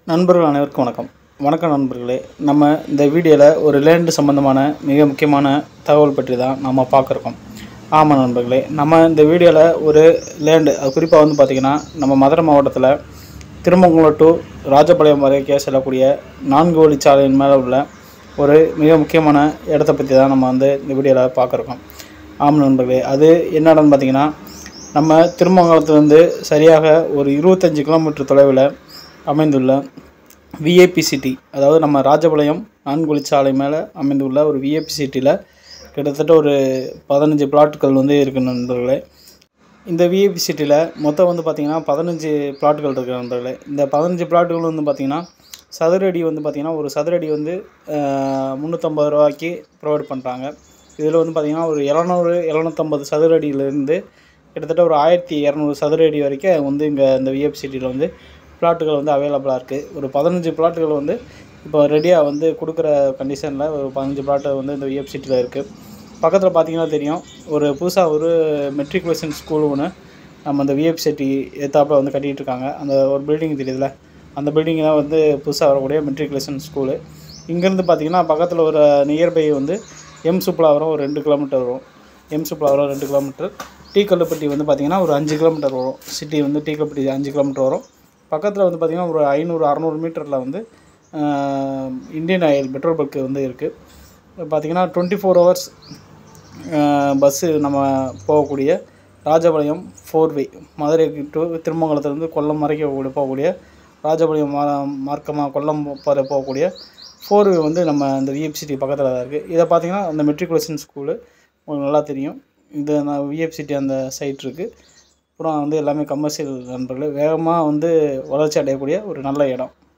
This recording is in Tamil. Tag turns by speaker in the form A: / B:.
A: நண்பர்கள் அனைவருக்கும் வணக்கம் வணக்கம் நண்பர்களே நம்ம இந்த வீடியோவில் ஒரு லேண்டு சம்மந்தமான மிக முக்கியமான தகவல் பற்றி தான் நம்ம பார்க்குறோம் ஆமாம் நண்பர்களே நம்ம இந்த வீடியோவில் ஒரு லேண்டு அது குறிப்பாக வந்து பார்த்திங்கன்னா நம்ம மதுரை மாவட்டத்தில் திருமங்கலம் டு ராஜபாளையம் வரைக்கும் செல்லக்கூடிய நான்கு வழிச்சாலையின் மேலே உள்ள ஒரு மிக முக்கியமான இடத்த பற்றி தான் நம்ம வந்து இந்த வீடியோவில் பார்க்குறோம் ஆமாம் நண்பர்களே அது என்ன இடம்னு பார்த்தீங்கன்னா நம்ம திருமங்கலத்துலேருந்து சரியாக ஒரு இருபத்தஞ்சி கிலோமீட்டர் தொலைவில் அமைந்துள்ள விஏபி சிட்டி அதாவது நம்ம ராஜபாளையம் நான்குழி சாலை மேலே அமைந்துள்ள ஒரு விஏபி சிட்டியில் கிட்டத்தட்ட ஒரு பதினஞ்சு பிளாட்டுகள் வந்து இருக்கு நண்பர்களே இந்த விஏபி சிட்டியில் மொத்தம் வந்து பார்த்திங்கன்னா பதினஞ்சு பிளாட்டுகள் இருக்கு நண்பர்களே இந்த பதினஞ்சு பிளாட்டுகள் வந்து பார்த்திங்கன்னா சதுரடி வந்து பார்த்திங்கன்னா ஒரு சதுரடி வந்து முந்நூற்றம்பது ரூபாய்க்கு ப்ரொவைட் பண்ணுறாங்க இதில் வந்து பார்த்திங்கன்னா ஒரு இரநூறு இரநூத்தம்பது சதுரடியிலேருந்து கிட்டத்தட்ட ஒரு ஆயிரத்தி இரநூறு சதுரடி வரைக்கும் வந்து இங்கே இந்த விஎஃப் சிட்டியில் வந்து பிளாட்டுகள் வந்து அவைலபிளாக இருக்குது ஒரு பதினஞ்சு பிளாட்டுகள் வந்து இப்போ ரெடியாக வந்து கொடுக்குற கண்டிஷனில் ஒரு பதினஞ்சு பிளாட்டு வந்து இந்த விஎஃப் சிட்டியில் இருக்குது பக்கத்தில் பார்த்தீங்கன்னா தெரியும் ஒரு புதுசாக ஒரு மெட்ரிகுலேஷன் ஸ்கூல் ஒன்று நம்ம அந்த விஎஃப் சிட்டி ஏத்தாப்பில் வந்து கட்டிகிட்டு இருக்காங்க அந்த ஒரு பில்டிங் தெரியுதுல அந்த பில்டிங் தான் வந்து புதுசாக வரக்கூடிய மெட்ரிகுலேஷன் ஸ்கூலு இங்கேருந்து பார்த்தீங்கன்னா பக்கத்தில் ஒரு நியர்பை வந்து எம் சுப்லாவரம் ஒரு ரெண்டு கிலோமீட்டர் வரும் எம் சுப்லாவரம் ரெண்டு கிலோமீட்டர் டீ கல்லுப்பட்டி வந்து பார்த்திங்கன்னா ஒரு அஞ்சு கிலோமீட்டர் வரும் சிட்டி வந்து டீ கல்லுப்பட்டி அஞ்சு கிலோமீட்டர் வரும் பக்கத்தில் வந்து பார்த்திங்கன்னா ஒரு ஐநூறு அறநூறு மீட்டரில் வந்து ஆஹ், இந்தியன் ஆயில் பெட்ரோல் பங்க் வந்து இருக்குது பார்த்திங்கன்னா டுவெண்ட்டி ஃபோர் ஹவர்ஸ் பஸ்ஸு நம்ம போகக்கூடிய ராஜபாளையம் ஃபோர்வே மதுரை டு திருமங்கலத்துலேருந்து கொல்லம் வரைக்கும் போகக்கூடிய- போகக்கூடிய ராஜபாளையம் மா மார்க்கமாக கொல்லம் போகிற போகக்கூடிய ஃபோர்வே வந்து நம்ம இந்த விஎஃப்சிட்டி பக்கத்தில் தான் இருக்குது இதை பார்த்தீங்கன்னா அந்த மெட்ரிகுலேஷன் ஸ்கூலு உங்களுக்கு நல்லா தெரியும் இது நான் விஎஃப்சிட்டி அந்த சைட் இருக்குது அப்புறம் வந்து எல்லாமே கமர்ஷியல் நண்பர்கள் வேகமாக வந்து வளர்ச்சி அடையக்கூடிய ஒரு நல்ல இடம்